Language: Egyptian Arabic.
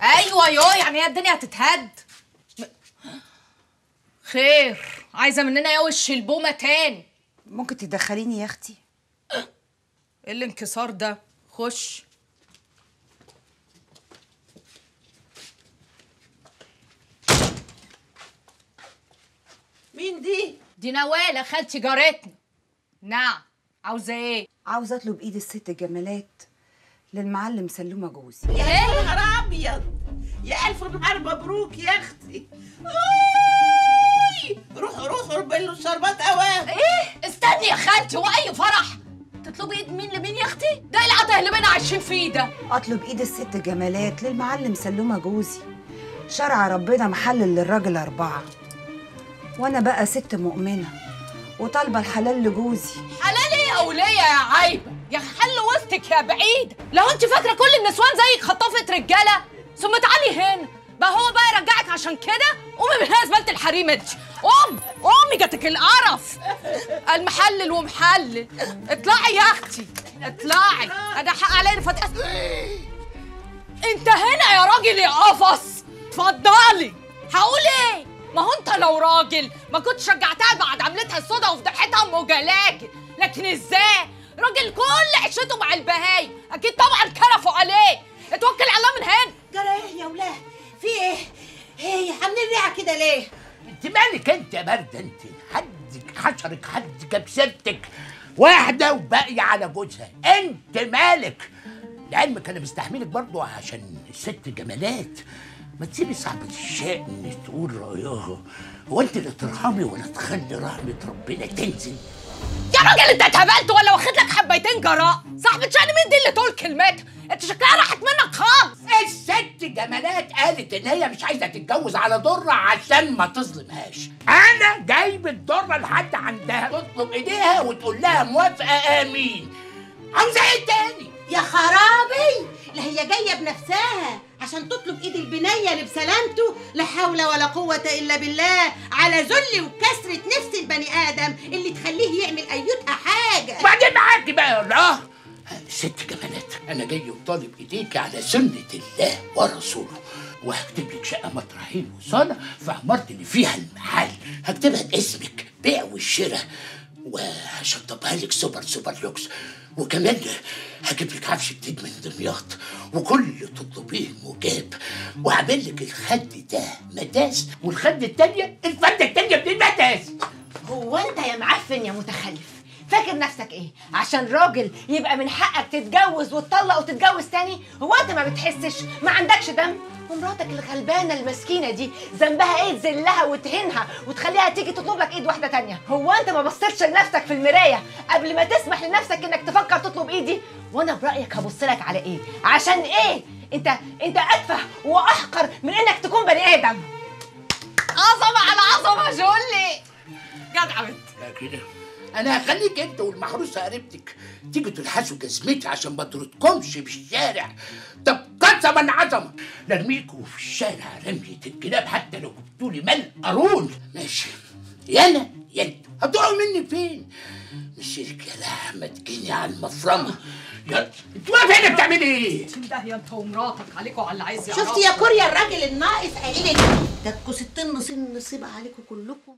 ايوه يو يعني هي الدنيا هتتهد م- خير عايزه مننا يا وش البومه تاني ممكن تدخليني يا اختي ايه الانكسار ده خش مين دي؟ دي نواله خالتي جارتنا نعم عاوزه ايه عاوزه اطلب ايد الست جمالات للمعلم سلومه جوزي يا نهار ابيض يا الف نهار مبروك يا اختي أوي! روحوا روحوا ربلوا الشربات اوام ايه استني يا خالتي هو اي فرح تطلبي ايد مين لمين يا اختي ده إيه العطا اللي بينا عايشين فيه ده اطلب ايد الست جمالات للمعلم سلومه جوزي شرع ربنا محلل للراجل اربعه وانا بقى ست مؤمنه وطالبه الحلال لجوزي حلال ايه يا وليه يا عايبه يا خلي وسطك يا بعيد لو انت فاكره كل النسوان زيك خطافه رجاله ثم تعالي هنا بقى هو بقى يرجعك عشان كده قومي من هنا زباله الحريم انت قوم قومي جاتك القرف المحلل ومحلل اطلعي يا اختي اطلعي انا حق عليا فتح انت هنا يا راجل يا قفص اتفضلي هقول ايه ما هو انت لو راجل ما كنت شجعتها بعد عملتها السودا وفضحتها ام جلاجل لكن ازاي راجل كل عيشته مع البهايم اكيد طبعا كرفوا عليه اتوكل على الله من هنا جرى ايه يا ولاد في ايه ايه عاملين ريعه كده ليه انت مالك انت يا برده انت حدك حشرك حد جاب سيرتك واحده وباقيه على جوزها انت مالك لعلمك انا مستحملك برضو عشان الست جمالات ما تسيبي صاحبة الشأن تقول رأيها هو انت لا ترحمي ولا تخلي رحمة ربنا تنزل يا راجل انت اتهبلت ولا واخد لك حبيتين جراء صاحبة شأن مين دي اللي تقول كلمتها انت شكلها راحت منك خالص الست جمالات قالت ان هي مش عايزه تتجوز على ضره عشان ما تظلمهاش انا جايب الضره لحد عندها تطلب ايديها وتقول لها موافقه امين عاوزه ايه تاني يا خرابي لا هي جايه بنفسها عشان تطلب ايد البنيه لبسلامته لا حول ولا قوه الا بالله على ذل وكسره نفس البني ادم اللي تخليه يعمل ايتها حاجه وبعدين معاكي بقى يا الله ست جمالات انا جاي وطالب ايديك على سنه الله ورسوله وهكتب لك شقه مطرحين وصاله في عمارة اللي فيها المحل هكتبها باسمك بيع والشراء وهشطبها لك سوبر سوبر لوكس وكمان هجيب لك عفش جديد من دمياط وكل اللي تطلبيه مجاب وهعمل لك الخد ده مداس والخد التانية الفردة التانية من المداس هو انت يا معفن يا متخلف فاكر نفسك ايه عشان راجل يبقى من حقك تتجوز وتطلق وتتجوز تاني هو انت ما بتحسش ما عندكش دم ومراتك الغلبانه المسكينه دي ذنبها ايه تذلها وتهينها وتخليها تيجي تطلب لك ايد واحده تانية هو انت ما بصيتش لنفسك في المرايه قبل ما تسمح لنفسك انك تفكر تطلب ايدي وانا برايك هبص لك على ايه عشان ايه انت انت اتفه واحقر من انك تكون بني ادم عظمة على عظمة جولي جدع بنت لا كده انا هخليك انت والمحروسه قريبتك تيجوا تلحسوا جزمتي عشان ما تردكمش في الشارع طب قسما عظمه نرميكوا في الشارع رمية الكلاب حتى لو جبتولي مال قارون ماشي يا انا يا انت هتقعوا مني فين مسيرك يا لحمه تجيني على المفرمه يا انت واقفه هنا بتعملي ايه؟ ده يا انت ومراتك عليكوا على اللي عايز شفتي يا كوريا الراجل الناقص قايل لك ده تكون ستين نصيب نصيب عليكم كلكم